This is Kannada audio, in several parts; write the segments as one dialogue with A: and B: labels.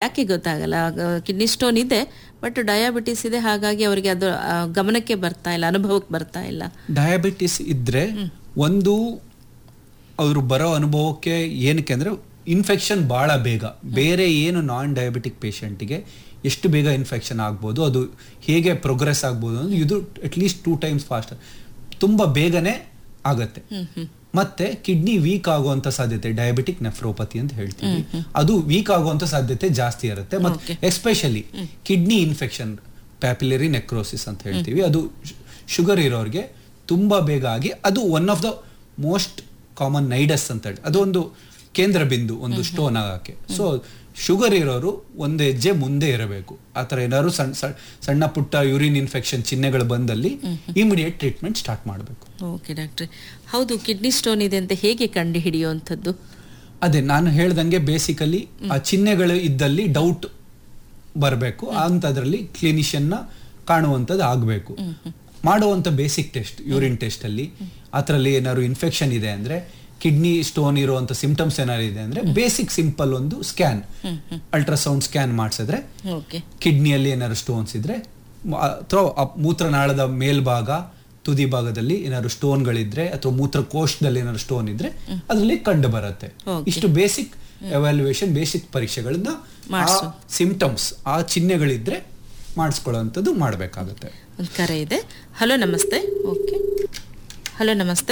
A: ಯಾಕೆ ಗೊತ್ತಾಗಲ್ಲ ಕಿಡ್ನಿ ಸ್ಟೋನ್ ಇದೆ ಬಟ್ ಡಯಾಬಿಟಿಸ್ ಇದೆ ಹಾಗಾಗಿ ಅವರಿಗೆ ಅದು ಆ, ಗಮನಕ್ಕೆ ಬರ್ತಾ ಇಲ್ಲ ಅನುಭವಕ್ಕೆ ಬರ್ತಾ ಇಲ್ಲ
B: ಡಯಾಬಿಟಿಸ್ ಇದ್ರೆ ಒಂದು ಅವರು ಬರೋ ಅನುಭವಕ್ಕೆ ಏನಕ್ಕೆ ಅಂದ್ರೆ ಇನ್ಫೆಕ್ಷನ್ ಬಹಳ ಬೇಗ ಬೇರೆ ಏನು ನಾನ್ ಡಯಾಬಿಟಿಕ್ ಪೇಷಂಟಿಗೆ ಎಷ್ಟು ಬೇಗ ಇನ್ಫೆಕ್ಷನ್ ಆಗ್ಬೋದು ಅದು ಹೇಗೆ ಪ್ರೋಗ್ರೆಸ್ ಆಗ್ಬೋದು ಅಂದ್ರೆ ಇದು ಅಟ್ಲೀಸ್ಟ್ ಟೂ ಟೈಮ್ಸ್ ಫಾಸ್ಟ್ ತುಂಬಾ ಬೇಗನೆ ಆಗತ್ತೆ ಮತ್ತೆ ಕಿಡ್ನಿ ವೀಕ್ ಆಗುವಂತ ಸಾಧ್ಯತೆ ಡಯಾಬಿಟಿಕ್ ನೆಫ್ರೋಪತಿ ಅಂತ ಹೇಳ್ತೀವಿ ಅದು ವೀಕ್ ಆಗುವಂತ ಸಾಧ್ಯತೆ ಜಾಸ್ತಿ ಇರುತ್ತೆ ಮತ್ತೆ especially kidney infection papillary necrosis ಅಂತ ಹೇಳ್ತೀವಿ ಅದು ಶುಗರ್ ಇರೋರಿಗೆ ತುಂಬಾ ಬೇಗ ಆಗಿ ಅದು one of the most common nidus ಅಂತ ಹೇಳಿ ಅದು ಒಂದು ಕೇಂದ್ರ ಬಿಂದು ಒಂದು ಸ್ಟೋನ್ ಆಗಕ್ಕೆ ಸೊ ಶುಗರ್ ಇರೋರು ಒಂದು ಹೆಜ್ಜೆ ಮುಂದೆ ಇರಬೇಕು ಆ ಥರ ಏನಾದ್ರು ಸಣ್ಣ ಸಣ್ಣ ಸಣ್ಣ ಪುಟ್ಟ ಯೂರಿನ್ ಇನ್ಫೆಕ್ಷನ್ ಚಿಹ್ನೆಗಳು ಬಂದಲ್ಲಿ ಇಮಿಡಿಯೇಟ್ ಟ್ರೀಟ್ಮೆಂಟ್ ಸ್ಟಾರ್ಟ್ ಮಾಡಬೇಕು
A: ಓಕೆ ಡಾಕ್ಟ್ರೆ ಹೌದು ಕಿಡ್ನಿ ಸ್ಟೋನ್ ಇದೆ ಅಂತ ಹೇಗೆ ಕಂಡು ಹಿಡಿಯುವಂಥದ್ದು
B: ಅದೇ ನಾನು ಹೇಳ್ದಂಗೆ ಬೇಸಿಕಲಿ ಆ ಚಿಹ್ನೆಗಳು ಇದ್ದಲ್ಲಿ ಡೌಟ್ ಬರಬೇಕು ಅಂಥದ್ರಲ್ಲಿ ಕ್ಲಿನಿಷಿಯನ್ನ ಕಾಣುವಂಥದ್ದು ಆಗಬೇಕು ಮಾಡುವಂಥ ಬೇಸಿಕ್ ಟೆಸ್ಟ್ ಯೂರಿನ್ ಟೆಸ್ಟ್ ಅಲ್ಲಿ ಅದರಲ್ಲಿ ಏನಾದ್ರು ಇನ್ಫೆಕ್ಷನ್ ಇದೆ ಅಂದ್ರೆ ಕಿಡ್ನಿ ಸ್ಟೋನ್ ಇರುವಂತ ಸಿಂಪ್ಟಮ್ಸ್ ಏನಾದ್ರು ಇದೆ ಅಂದ್ರೆ ಬೇಸಿಕ್ ಸಿಂಪಲ್ ಒಂದು ಸ್ಕ್ಯಾನ್ ಅಲ್ಟ್ರಾಸೌಂಡ್ ಸ್ಕ್ಯಾನ್ ಮಾಡಿಸಿದ್ರೆ
A: ಓಕೆ
B: ಕಿಡ್ನಿಯಲ್ಲಿ ಏನಾದ್ರು ಸ್ಟೋನ್ಸ್ ಇದ್ರೆ ಮ- ಅಥವಾ ಆ ಮೂತ್ರನಾಳದ ಮೇಲ್ಭಾಗ ತುದಿ ಭಾಗದಲ್ಲಿ ಏನಾದ್ರು ಸ್ಟೋನ್ಗಳಿದ್ರೆ ಅಥವಾ ಮೂತ್ರಕೋಶದಲ್ಲಿ ಏನಾದ್ರು ಸ್ಟೋನ್ ಇದ್ರೆ ಅದರಲ್ಲಿ ಕಂಡು ಬರುತ್ತೆ
A: Okay.
B: ಇಷ್ಟು ಬೇಸಿಕ್ ಎವ್ಯಾಲ್ಯೂಯೇಷನ್ ಬೇಸಿಕ್ ಪರೀಕ್ಷೆಗಳನ್ನ
A: ಮಾಡ್ಸು.
B: ಸಿಂಪ್ಟಮ್ಸ್ ಆ ಚಿಹ್ನೆಗಳಿದ್ರೆ ಮಾಡಿಸ್ಕೊಳ್ಳೋವಂಥದ್ದು ಮಾಡಬೇಕಾಗುತ್ತೆ
A: ಒಂದು ಕರೆ ಇದೆ ಹಲೋ ನಮಸ್ತೆ ಓಕೆ ಹಲೋ ನಮಸ್ತೆ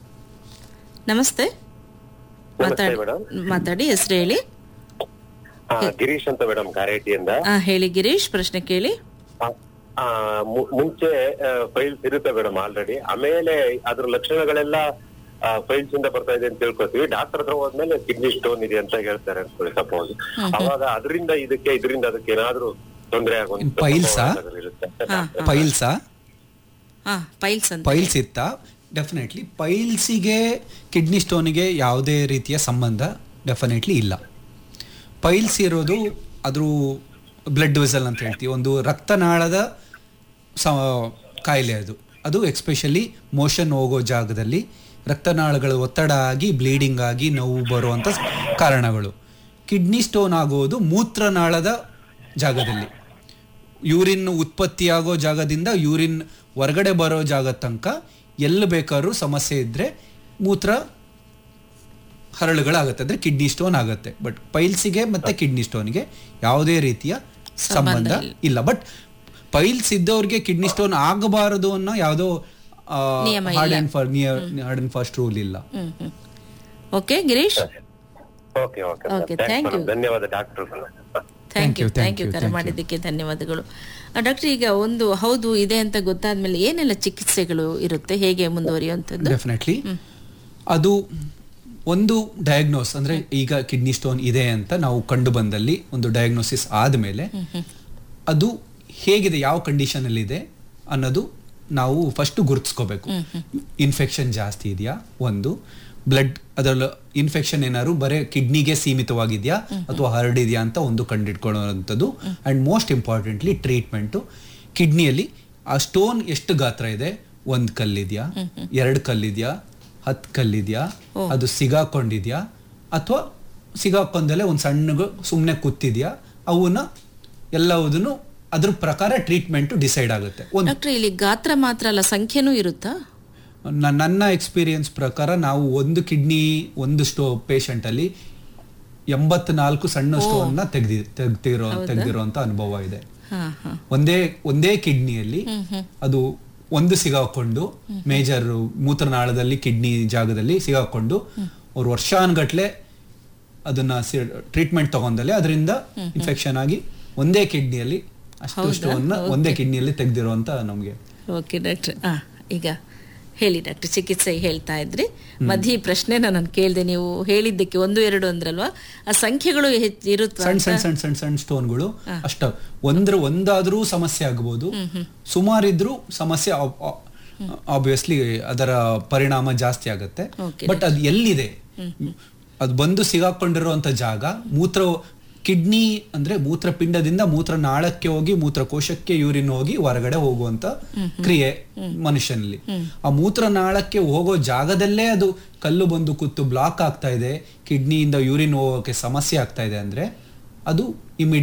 A: ನಮಸ್ತೆ ಮಾತಾಡಿ
C: ಮೇಡಮ್.
A: ಮಾತಾಡಿ ಹೆಸರು ಹೇಳಿ
C: ಆ, ಗಿರೀಶ್ ಅಂತ ಮೇಡಮ್ ಕಾರೇಟಿಯಿಂದ
A: ಆ, ಹೇಳಿ ಗಿರೀಶ್ ಪ್ರಶ್ನೆ ಕೇಳಿ
C: ಆ, ಆ, ಮು- ಮುಂಚೆ ಫೈಲ್ಸ್ ಇರುತ್ತೆ ಮೇಡಮ್ ಆಲ್ರೆಡಿ ಆಮೇಲೆ ಅದ್ರ ಲಕ್ಷಣಗಳೆಲ್ಲ ಫೈಲ್ಸ್ ಇಂದ ಬರ್ತಾ ಇದೆ ಅಂತ ತಿಳ್ಕೊತೀವಿ ಡಾಕ್ಟರ್ ಹತ್ರ ಹೋದ್ಮೇಲೆ ಕಿಡ್ನಿ ಸ್ಟೋನ್ ಇದೆ ಅಂತ ಹೇಳ್ತಾರೆ ಅನ್ಕೊಳ್ಳಿ ಸಪೋಸ್ ಅವಾಗ ಅದರಿಂದ ಇದಕ್ಕೆ ಇದರಿಂದ ಅದಕ್ಕೆ ಏನಾದ್ರೂ ತೊಂದರೆ ಆಗುವಂತ
B: Piles ಆ?
C: ಸಂಭವನೆಗಳು ಇರುತ್ತೆ.
A: ಹಾ
B: ಪೈಲ್ಸಾ
A: ಹಾ ಪೈಲ್ಸ್ ಅಂತ
B: ಪೈಲ್ಸ್ ಇತ್ತಾ ಡೆಫಿನೆಟ್ಲಿ ಪೈಲ್ಸಿಗೆ ಕಿಡ್ನಿ ಸ್ಟೋನಿಗೆ ಯಾವುದೇ ರೀತಿಯ ಸಂಬಂಧ ಡೆಫಿನೆಟ್ಲಿ ಇಲ್ಲ ಪೈಲ್ಸ್ ಇರೋದು ಅದ್ರ ಬ್ಲಡ್ ವೆಸಲ್ ಅಂತ ಹೇಳ್ತೀವಿ ಒಂದು ರಕ್ತನಾಳದ ಸ ಕಾಯಿಲೆ ಅದು ಅದು ಎಕ್ಸ್ಪೆಷಲಿ ಮೋಷನ್ ಹೋಗೋ ಜಾಗದಲ್ಲಿ ರಕ್ತನಾಳಗಳು ಒತ್ತಡ ಆಗಿ ಬ್ಲೀಡಿಂಗ್ ಆಗಿ ನೋವು ಬರುವಂಥ ಕಾರಣಗಳು ಕಿಡ್ನಿ ಸ್ಟೋನ್ ಆಗೋದು ಮೂತ್ರನಾಳದ ಜಾಗದಲ್ಲಿ ಯೂರಿನ್ ಉತ್ಪತ್ತಿಯಾಗೋ ಜಾಗದಿಂದ ಯೂರಿನ್ ಹೊರಗಡೆ ಬರೋ ಜಾಗದ ತನಕ ಎಲ್ಲಿ ಬೇಕಾದ್ರೂ ಸಮಸ್ಯೆ ಇದ್ರೆ ಮೂತ್ರ ಹರಳುಗಳಾಗುತ್ತೆ ಅಂದ್ರೆ ಕಿಡ್ನಿ ಸ್ಟೋನ್ ಆಗುತ್ತೆ ಬಟ್ ಪೈಲ್ಸಿಗೆ ಮತ್ತೆ ಕಿಡ್ನಿ ಸ್ಟೋನ್ಗೆ ಯಾವುದೇ ರೀತಿಯ
A: ಸಂಬಂಧ
B: ಸಂಬಂಧ ಇಲ್ಲ ಬಟ್ ಪೈಲ್ಸ್ ಇದ್ದವ್ರಿಗೆ ಕಿಡ್ನಿ ಸ್ಟೋನ್ ಆಗಬಾರದು ಅನ್ನೋ ಯಾವುದೋ
A: ನಿಯಮ
B: hard and for hard and fast rule ಇಲ್ಲ
A: ಹ್ಮ್ ಹ್ಮ್ okay Girish
C: okay okay
A: Okay,
C: Thanks
A: thank
C: madam.
A: you.
C: ಧನ್ಯವಾದ doctor
A: thank you
B: you, thank
A: thank you
B: you,
A: ಕರೆ
B: thank you.
A: ಮಾಡಿದ್ದಕ್ಕೆ ಧನ್ಯವಾದಗಳು ಡಾಕ್ಟರ್ ಈಗ ಒಂದು ಹೌದು ಇದೆ ಅಂತ ಗೊತ್ತಾದ್ಮೇಲೆ ಏನೆಲ್ಲ ಚಿಕಿತ್ಸೆಗಳು ಇರುತ್ತೆ ಹೇಗೆ ಮುಂದುವರಿಯುವಂಥದ್ದು
B: ಡೆಫಿನೆಟ್ಲಿ ಅದು ಒಂದು ಡಯಾಗ್ನೋಸ್ ಅಂದ್ರೆ ಈಗ ಕಿಡ್ನಿ ಸ್ಟೋನ್ ಇದೆ ಅಂತ ನಾವು ಕಂಡು ಬಂದಲ್ಲಿ ಒಂದು ಡಯಾಗ್ನೋಸಿಸ್ ಆದಮೇಲೆ ಅದು ಹೇಗಿದೆ ಯಾವ ಕಂಡೀಷನ್ ಅಲ್ಲಿ ಇದೆ ಅನ್ನೋದು ನಾವು ಫಸ್ಟ್ ಗುರುತಿಸ್ಕೋಬೇಕು ಇನ್ಫೆಕ್ಷನ್ ಜಾಸ್ತಿ ಇದೆಯಾ ಒಂದು ಬ್ಲಡ್ ಅದರಲ್ಲಿ ಇನ್ಫೆಕ್ಷನ್ ಏನಾದ್ರು ಬರೀ ಕಿಡ್ನಿಗೆ ಸೀಮಿತವಾಗಿದೆಯಾ ಅಥವಾ ಹರಡಿದೆಯಾ ಅಂತ ಒಂದು ಕಂಡಿಡ್ಕೊಳ್ಳೋವಂಥದ್ದು ಅಂಡ್ ಮೋಸ್ಟ್ ಇಂಪಾರ್ಟೆಂಟ್ಲಿ ಟ್ರೀಟ್ಮೆಂಟು ಕಿಡ್ನಿಯಲ್ಲಿ ಆ ಸ್ಟೋನ್ ಎಷ್ಟು ಗಾತ್ರ ಇದೆ ಒಂದ್ ಕಲ್ಲಿದ್ಯಾ ಎರಡು ಕಲ್ಲಿದ್ಯಾ ಹತ್ತು ಕಲ್ಲಿದ್ಯಾ ಅದು ಸಿಗಾಕೊಂಡಿದ್ಯಾ ಅಥವಾ ಸಿಗಾಕೊಂದಲ್ಲೇ ಒಂದು ಸಣ್ಣಗೆ ಸುಮ್ಮನೆ ಕೂತಿದ್ಯಾ ಅವನ್ನ ಎಲ್ಲವುದನ್ನು ಅದ್ರ ಪ್ರಕಾರ ಟ್ರೀಟ್ಮೆಂಟ್ ಡಿಸೈಡ್ ಆಗುತ್ತೆ ಒಂದು
A: ಡಾಕ್ಟರ್ ಇಲ್ಲಿ ಗಾತ್ರ ಮಾತ್ರ ಅಲ್ಲ ಸಂಖ್ಯೆನೂ ಇರುತ್ತಾ
B: ನ- ನನ್ನ ಎಕ್ಸ್ಪೀರಿಯನ್ಸ್ ಪ್ರಕಾರ ನಾವು ಒಂದು ಕಿಡ್ನಿ ಒಂದು ಸ್ಟೋ ಪೇಷಂಟ್ ಅಲ್ಲಿ ಎಂಬತ್ನಾಲ್ಕು ಸಣ್ಣ ಸ್ಟೋನ್ ನ ತೆಗ್ದಿ ತೆಗ್ದಿರೋ ತೆಗ್ದಿರೋಂತ ಅನುಭವ ಇದೆ
A: ಹಾ ಹಾ
B: ಒಂದೇ ಒಂದೇ ಕಿಡ್ನಿಯಲ್ಲಿ ಅದು ಒಂದು ಸಿಗಾಕೊಂಡು ಮೇಜರ್ ಮೂತ್ರನಾಳದಲ್ಲಿ ಕಿಡ್ನಿ ಜಾಗದಲ್ಲಿ ಸಿಗಾಕೊಂಡು ಅವ್ರು ವರ್ಷಾನ್ಗಟ್ಲೆ ಅದನ್ನ ಟ್ರೀಟ್ಮೆಂಟ್ ತಗೊಂಡಲ್ಲಿ ಅದರಿಂದ ಇನ್ಫೆಕ್ಷನ್ ಆಗಿ ಒಂದೇ ಕಿಡ್ನಿಯಲ್ಲಿ ಅಷ್ಟು ಸ್ಟೋನ್ ಒಂದೇ ಕಿಡ್ನಿಯಲ್ಲಿ ತೆಗ್ದಿರೋಂತ ನಮ್ಗೆ
A: ಓಕೆ ಡಾಕ್ಟರ್ ಆ ಈಗ ಹೇಳಿ ಡಾಕ್ಟರ್ ಚಿಕಿತ್ಸೆ ಹೇಳ್ತಾ ಇದ್ರಿ ಮಧ್ಯೆ ಈ ಪ್ರಶ್ನೆನ ನಾನು ಕೇಳಿದೆ ನೀವು ಹೇಳಿದ್ದಕ್ಕೆ ಒಂದು ಎರಡು ಅಂದ್ರಲ್ವಾ ಆ ಸಂಖ್ಯೆಗಳು ಹೆಚ್ಚು ಇರುತ್ತಾ
B: ಸಣ್ಣ ಸಣ್ಣ ಸಣ್ಣ ಸಣ್ಣ ಸಣ್ಣ ಸ್ಟೋನ್ಗಳು ಅಷ್ಟ ಒಂದ್ರ ಒಂದಾದ್ರೂ ಸಮಸ್ಯೆ ಆಗಬಹುದು ಸುಮಾರಿದ್ರೂ ಸಮಸ್ಯೆ ಆಬ್ವಿಯಸ್ಲಿ ಅದರ ಪರಿಣಾಮ ಜಾಸ್ತಿ ಆಗುತ್ತೆ
A: Okay,
B: ಬಟ್ ಅದು ಎಲ್ಲಿದೆ ಅದು ಬಂದು ಸಿಗಾಕೊಂಡಿರುವಂತ ಜಾಗ ಮೂತ್ರ ಕಿಡ್ನಿ ಅಂದ್ರೆ ಮೂತ್ರಪಿಂಡದಿಂದ ಮೂತ್ರನಾಳಕ್ಕೆ ಹೋಗಿ ಮೂತ್ರಕೋಶಕ್ಕೆ ಯೂರಿನ್ ಹೋಗಿ ಹೊರಗಡೆ ಹೋಗುವಂತ ಕ್ರಿಯೆ ಮನುಷ್ಯನಲ್ಲಿ ಆ ಮೂತ್ರನಾಳಕ್ಕೆ ಹೋಗೋ ಜಾಗದಲ್ಲೇ ಅದು ಕಲ್ಲು ಬಂದು ಕೂತು ಬ್ಲಾಕ್ ಆಗ್ತಾ ಇದೆ ಕಿಡ್ನಿಯಿಂದ ಯೂರಿನ್ ಹೋಗೋಕೆ ಸಮಸ್ಯೆ ಆಗ್ತಾ ಇದೆ ಅಂದ್ರೆ ಅದು ಇಮಿಡಿಯೇಟ್